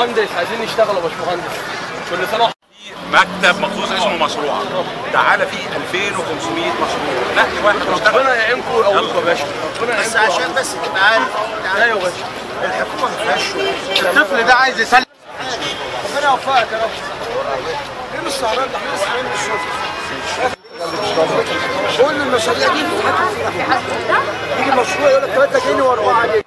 باشمهندس عايزين نشتغل يا باشمهندس كل سنه مكتب مخصوص اسمه مشروع تعالى فيه 2500 مشروع لا واحد اشتغل ربنا يعينكم ويقويكم يا باشا ربنا بس يعينكم عشان بس تبقى عارف ايوه يا باشا الحكومه ما فيهاش شغل الطفل ده عايز يسلم ربنا يوفقك يا رب ايه مش سهران ده احنا لسه من الشغل كل المشاريع دي يجي مشروع يقول لك 3 جنيه و4 جنيه